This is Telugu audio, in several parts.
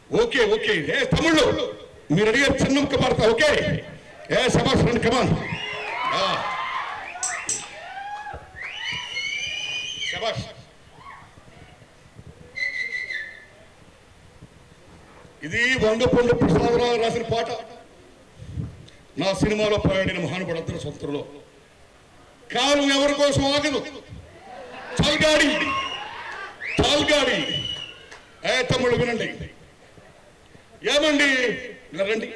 ఓకే ఓకే ఏ తమ్ముళ్ళు మీరు అడిగారు చిన్న ముక్క పాడతా ఓకే ఏ సభాష్ రండి కమాన్ శబాష్ ఇది వంగపండు ప్రసాదరావు రాసిన పాట నా సినిమాలో పాడిన మహానుభావుడు అందరూ సొంతలో కాలం ఎవరి కోసం ఆగదు చాల్గాడి చాల్గాడి ఏ తమ్ముడు వినండి ఏమండి ఇలా రండి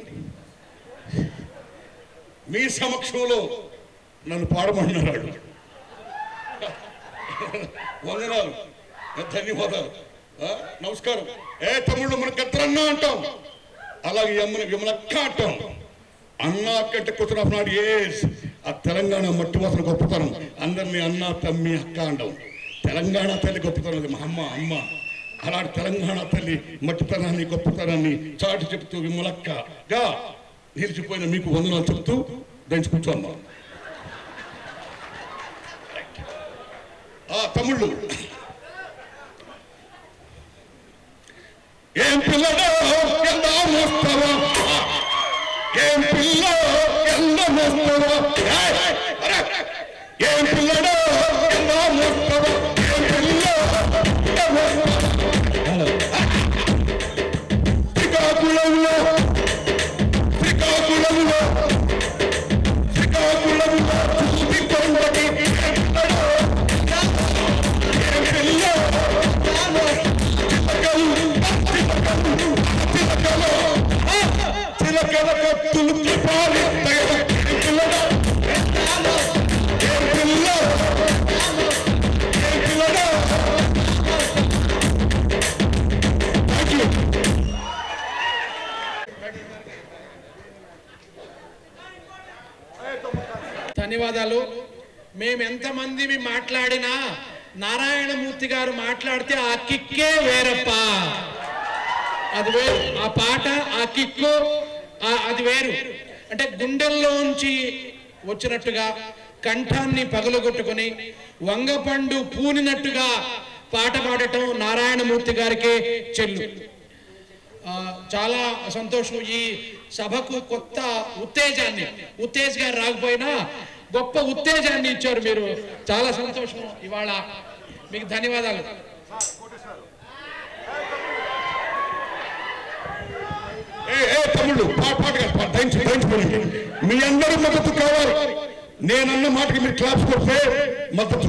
మీ సమక్షంలో నన్ను పాడమన్నాడు వందనాలు ధన్యవాదాలు ఆ, నమస్కారం ఏ తమ్ముళ్ళు మన గద్దరన్న అంటాం అలాగే అమ్మని విమలక్క అంటాం అన్నా కంటే కూతురు ఆఫ్ నాట్ ఏస్ ఆ తెలంగాణ మట్టి వాసన గొప్పతనం అందరినీ అన్న తమ్మి అక్క అంటాం తెలంగాణ తల్లి గొప్పతనం అది మా అమ్మ అమ్మ అలాంటి తెలంగాణ తల్లి మట్టితనాన్ని గొప్పతనాన్ని చాటి చెప్తూ విమలక్కగా నిలిచిపోయిన మీకు వందనాలు చెప్తూ దంచి కూర్చోమ్మా ఆ తమ్ముళ్ళు ఏం పిల్లడో ఎంత మోస్తావా ఏం పిల్ల ఎంత మోస్తావా ఏయ్, అరే, ఏం పిల్లడో ఎంత మోస్తావా ఏం పిల్ల ఎంత మోస్తావా? శ్రీకాకుళంలో శ్రీకాకుళంలో శ్రీకాకుళంలో చూసి కొండకి ఏం పిల్లడో ఏం పిల్ల చిలకల కత్తులు పాలి పిల్లడ ఏం పిల్ల ఏం పిల్లడ థ్యాంక్ యూ ధన్యవాదాలు మేము ఎంతమంది మాట్లాడినా నారాయణమూర్తి గారు మాట్లాడితే ఆ కిక్కే వేరప్ప అది వేరు ఆ పాట ఆ కిక్కు ఆ- అది వేరు అంటే గుండెల్లోంచి వచ్చినట్టుగా కంఠాన్ని పగలగొట్టుకొని వంగపండు పూనినట్టుగా పాట పాడటం నారాయణమూర్తి గారికే చెల్లు ఆ, చాలా సంతోషం ఈ సభకు కొత్త ఉత్తేజాన్ని ఉత్తేజ్ గారు రాకపోయినా గొప్ప ఉత్తేజాన్ని ఇచ్చారు మీరు చాలా సంతోషం ఇవాళ మీకు ధన్యవాదాలు ఏ ఏ తమ్ముళ్ళు పాట పాట కాదు, పాట థ్యాంక్స్ థ్యాంక్స్ పోనండి మీ అందరి మద్దతు కావాలి నేనన్న మాటకి మీరు క్లాప్స్ కొడితే మద్దతు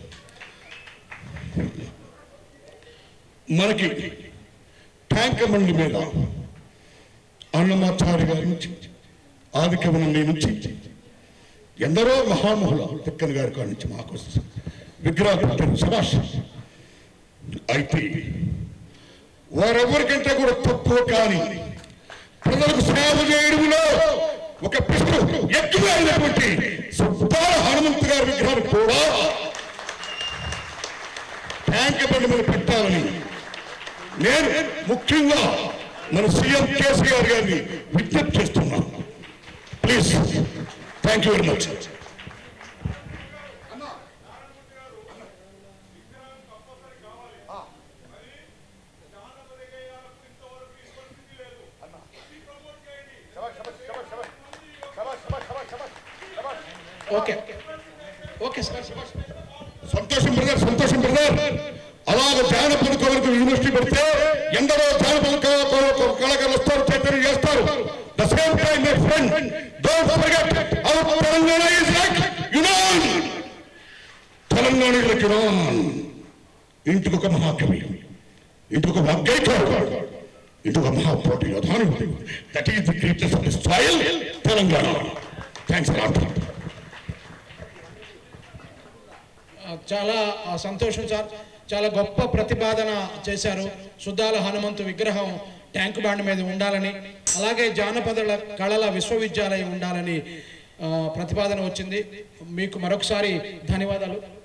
మనకి ట్యాంక్ మండి మీద అన్నమాచారి గారి నుంచి ఆదికవనండి నుంచి ఎందరో మహామహుల తిక్కన గారి కాడి నుంచి మాకు విగ్రహాలు పెట్టారు శభాష్ అయితే వారెవరికంటే కూడా తక్కువ కానీ ప్రజలకు సేవ చేయడంలో ఒక పిస్తు ఎక్కువ అయినటువంటి సుబ్బాల హనుమంతు గారి విగ్రహాన్ని కూడా ట్యాంక్ బండి మీద పెట్టాలని నేను ముఖ్యంగా మన సీఎం కేసీఆర్ గారిని విజ్ఞప్తి చేస్తున్నాను please thank you very much okay okay sir సంతోషం బ్రదర్ సంతోషం బ్రదర్ అలాగ జానపద కళలకు యూనివర్సిటీ పెడితే ఎందరో జానపద కళ- కళ- కళాకారులు వస్తారు చైతన్యం చేస్తారు the same time my friend don't forget our Telangana is like యునాన్ తెలంగాణ ఇస్ లైక్ యునాన్ ఇంటికి ఒక మహాకవి ఇంటికి ఒక వాగ్గైకారు ఇంటికి ఒక మహాపోటీ యోధానుడు that is the greatest of the soil Telangana thanks lot ఆ, చాలా ఆ, సంతోషం సార్ చాలా గొప్ప ప్రతిపాదన చేశారు సుద్దాల హనుమంతు విగ్రహం ట్యాంక్ బాండ్ మీద ఉండాలని అలాగే జానపద కళల విశ్వవిద్యాలయం ఉండాలని ఆ, ప్రతిపాదన వచ్చింది మీకు మరొకసారి ధన్యవాదాలు